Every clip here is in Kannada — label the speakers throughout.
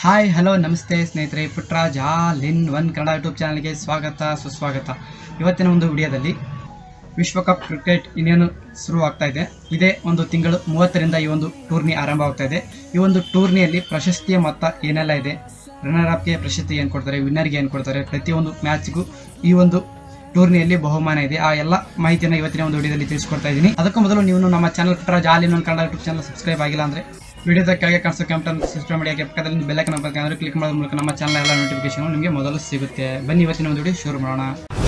Speaker 1: ಹಾಯ್ ಹಲೋ ನಮಸ್ತೆ ಸ್ನೇಹಿತರೆ Putraj all in one Kannada YouTube ಚಾನಲ್ಗೆ ಸ್ವಾಗತ ಸುಸ್ವಾಗತ ಇವತ್ತಿನ ಒಂದು ವಿಡಿಯೋದಲ್ಲಿ ವಿಶ್ವಕಪ್ ಕ್ರಿಕೆಟ್ ಇನ್ನೇನು ಶುರು ಆಗ್ತಾ ಇದೆ ಇದೇ ಒಂದು ತಿಂಗಳು ಮೂವತ್ತರಿಂದ ಈ ಒಂದು ಟೂರ್ನಿ ಆರಂಭವಾಗ್ತಾ ಇದೆ ಈ ಒಂದು ಟೂರ್ನಿಯಲ್ಲಿ ಪ್ರಶಸ್ತಿಯ ಮೊತ್ತ ಏನೆಲ್ಲ ಇದೆ ರನ್ನರ್ ಅಪ್ಗೆ ಪ್ರಶಸ್ತಿ ಏನು ಕೊಡ್ತಾರೆ ವಿನ್ನರ್ಗೆ ಏನು ಕೊಡ್ತಾರೆ ಪ್ರತಿಯೊಂದು ಮ್ಯಾಚ್ಗೂ ಈ ಒಂದು ಟೂರ್ನಿಯಲ್ಲಿ ಬಹುಮಾನ ಇದೆ ಆ ಎಲ್ಲ ಮಾಹಿತಿಯನ್ನು ಇವತ್ತಿನ ಒಂದು ವಿಡಿಯೋದಲ್ಲಿ ತಿಳಿಸ್ಕೊಡ್ತಾ ಇದ್ದೀನಿ ಅದಕ್ಕೂ ಮೊದಲು ನೀವು ನಮ್ಮ channel Putraj all in one Kannada YouTube channel subscribe ಆಗಿಲ್ಲ ಅಂದರೆ ವಿಡಿಯೋದ ಕೆಳಗೆ ಕಾಣಿಸೋ ಕೆಂಪನ್ನು ಸಬ್ಸ್ಕ್ರೈಬ್ ಮಾಡಿ ಹಾಗೆ ಪಕ್ಕದಲ್ಲಿ ಬೆಲ್ಲಕ್ಕೆ ಅಂದರೆ ಕ್ಲಿಕ್ ಮಾಡೋದ್ರ ಮೂಲಕ ನಮ್ಮ ಚಾನಲ್ ಎಲ್ಲ ನೋಟಿಫಿಕೇಶನ್ ನಿಮಗೆ ಮೊದಲು ಸಿಗುತ್ತೆ ಬನ್ನಿ ಇವತ್ತಿನ ಒಂದು ವಿಡಿಯೋ ಶುರು ಮಾಡೋಣ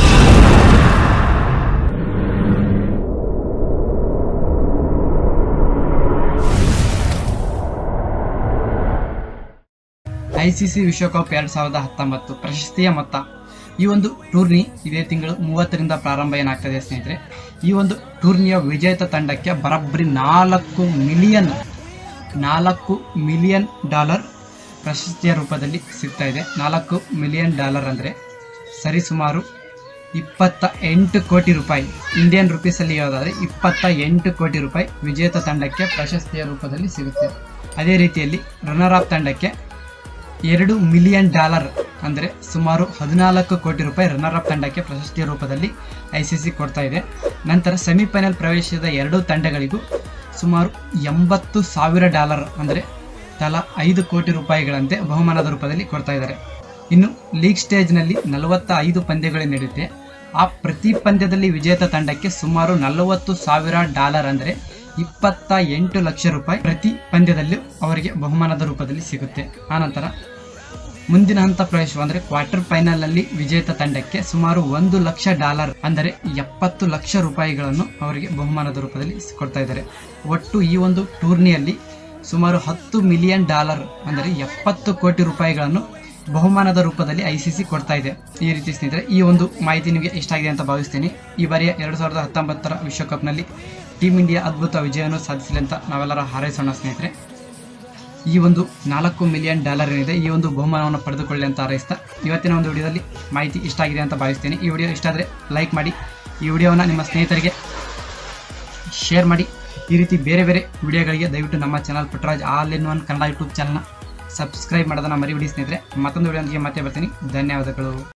Speaker 1: ಐಸಿಸಿ ವಿಶ್ವಕಪ್ ಎರಡ್ ಸಾವಿರದ ಹತ್ತೊಂಬತ್ತು ಪ್ರಶಸ್ತಿಯ ಮೊತ್ತ ಈ ಒಂದು ಟೂರ್ನಿ ಇದೇ ತಿಂಗಳು ಮೂವತ್ತರಿಂದ ಪ್ರಾರಂಭ ಏನಾಗ್ತದೆ ಸ್ನೇಹಿತರೆ ಈ ಒಂದು ಟೂರ್ನಿಯ ವಿಜೇತ ತಂಡಕ್ಕೆ ಬರೋಬ್ಬರಿ ನಾಲ್ಕು ಮಿಲಿಯನ್ ನಾಲ್ಕು ಮಿಲಿಯನ್ ಡಾಲರ್ ಪ್ರಶಸ್ತಿಯ ರೂಪದಲ್ಲಿ ಸಿಗ್ತಾ ಇದೆ ನಾಲ್ಕು ಮಿಲಿಯನ್ ಡಾಲರ್ ಅಂದರೆ ಸರಿಸುಮಾರು ಇಪ್ಪತ್ತ ಎಂಟು ಕೋಟಿ ರೂಪಾಯಿ ಇಂಡಿಯನ್ ರುಪೀಸಲ್ಲಿ ಹೇಳೋದಾದರೆ ಇಪ್ಪತ್ತ ಎಂಟು ಕೋಟಿ ರೂಪಾಯಿ ವಿಜೇತ ತಂಡಕ್ಕೆ ಪ್ರಶಸ್ತಿಯ ರೂಪದಲ್ಲಿ ಸಿಗುತ್ತೆ ಅದೇ ರೀತಿಯಲ್ಲಿ ರನ್ನರ್ ಅಪ್ ತಂಡಕ್ಕೆ ಎರಡು ಮಿಲಿಯನ್ ಡಾಲರ್ ಅಂದರೆ ಸುಮಾರು ಹದಿನಾಲ್ಕು ಕೋಟಿ ರೂಪಾಯಿ ರನ್ನರ್ ಅಪ್ ತಂಡಕ್ಕೆ ಪ್ರಶಸ್ತಿಯ ರೂಪದಲ್ಲಿ ಐಸಿಸಿ ಕೊಡ್ತಾ ಇದೆ ನಂತರ ಸೆಮಿಫೈನಲ್ ಪ್ರವೇಶಿಸಿದ ಎರಡೂ ತಂಡಗಳಿಗೂ ಸುಮಾರು ಎಂಬತ್ತು ಸಾವಿರ ಡಾಲರ್ ಅಂದರೆ ತಲಾ ಐದು ಕೋಟಿ ರೂಪಾಯಿಗಳಂತೆ ಬಹುಮಾನದ ರೂಪದಲ್ಲಿ ಕೊಡ್ತಾ ಇದ್ದಾರೆ ಇನ್ನು ಲೀಗ್ ಸ್ಟೇಜ್ನಲ್ಲಿ ನಲವತ್ತ ಐದು ಪಂದ್ಯಗಳು ನಡೆಯುತ್ತೆ ಆ ಪ್ರತಿ ಪಂದ್ಯದಲ್ಲಿ ವಿಜೇತ ತಂಡಕ್ಕೆ ಸುಮಾರು ನಲವತ್ತು ಸಾವಿರ ಡಾಲರ್ ಅಂದರೆ ಇಪ್ಪತ್ತ ಎಂಟು ಲಕ್ಷ ರೂಪಾಯಿ ಪ್ರತಿ ಪಂದ್ಯದಲ್ಲೂ ಅವರಿಗೆ ಬಹುಮಾನದ ರೂಪದಲ್ಲಿ ಸಿಗುತ್ತೆ ಆನಂತರ ಮುಂದಿನ ಹಂತ ಪ್ರವೇಶ ಅಂದರೆ ಕ್ವಾರ್ಟರ್ ಫೈನಲ್ ಅಲ್ಲಿ ವಿಜೇತ ತಂಡಕ್ಕೆ ಸುಮಾರು ಒಂದು ಲಕ್ಷ ಡಾಲರ್ ಅಂದರೆ ಎಪ್ಪತ್ತು ಲಕ್ಷ ರೂಪಾಯಿಗಳನ್ನು ಅವರಿಗೆ ಬಹುಮಾನದ ರೂಪದಲ್ಲಿ ಕೊಡ್ತಾ ಇದ್ದಾರೆ ಒಟ್ಟು ಈ ಒಂದು ಟೂರ್ನಿಯಲ್ಲಿ ಸುಮಾರು ಹತ್ತು ಮಿಲಿಯನ್ ಡಾಲರ್ ಅಂದರೆ ಎಪ್ಪತ್ತು ಕೋಟಿ ರೂಪಾಯಿಗಳನ್ನು ಬಹುಮಾನದ ರೂಪದಲ್ಲಿ ಐಸಿಸಿ ಕೊಡ್ತಾ ಇದೆ ಈ ರೀತಿ ಸ್ನೇಹಿತರೆ ಈ ಒಂದು ಮಾಹಿತಿ ನಿಮಗೆ ಇಷ್ಟ ಆಗಿದೆ ಅಂತ ಭಾವಿಸ್ತೀನಿ ಈ ಬಾರಿಯ ಎರಡು ಸಾವಿರದ ಹತ್ತೊಂಬತ್ತರ ವಿಶ್ವಕಪ್ನಲ್ಲಿ ಟೀಮ್ ಇಂಡಿಯಾ ಅದ್ಭುತ ವಿಜಯವನ್ನು ಸಾಧಿಸಲಿ ಅಂತ ನಾವೆಲ್ಲರ ಹಾರೈಸೋಣ ಸ್ನೇಹಿತರೆ ಈ ಒಂದು ನಾಲ್ಕು ಮಿಲಿಯನ್ ಡಾಲರ್ ಏನಿದೆ ಈ ಒಂದು ಬಹುಮಾನವನ್ನು ಪಡೆದುಕೊಳ್ಳಿ ಅಂತ ಹಾರೈಸ್ತಾ ಇವತ್ತಿನ ಒಂದು ವಿಡಿಯೋದಲ್ಲಿ ಮಾಹಿತಿ ಇಷ್ಟ ಆಗಿದೆ ಅಂತ ಭಾವಿಸ್ತೀನಿ ಈ ವಿಡಿಯೋ ಇಷ್ಟ ಆದರೆ ಲೈಕ್ ಮಾಡಿ ಈ ವಿಡಿಯೋವನ್ನು ನಿಮ್ಮ ಸ್ನೇಹಿತರಿಗೆ ಶೇರ್ ಮಾಡಿ ಈ ರೀತಿ ಬೇರೆ ಬೇರೆ ವಿಡಿಯೋಗಳಿಗೆ ದಯವಿಟ್ಟು ನಮ್ಮ channel Puttaraj all in one Kannada YouTube ಚಾನಲ್ನ ಸಬ್ಸ್ಕ್ರೈಬ್ ಮಾಡೋದನ್ನ ಮರಿಬಿಡಿ ಸ್ನೇಹಿತರೆ ಮತ್ತೊಂದು ವಿಡಿಯೋದೊಂದಿಗೆ ಮತ್ತೆ ಬರ್ತೀನಿ ಧನ್ಯವಾದಗಳು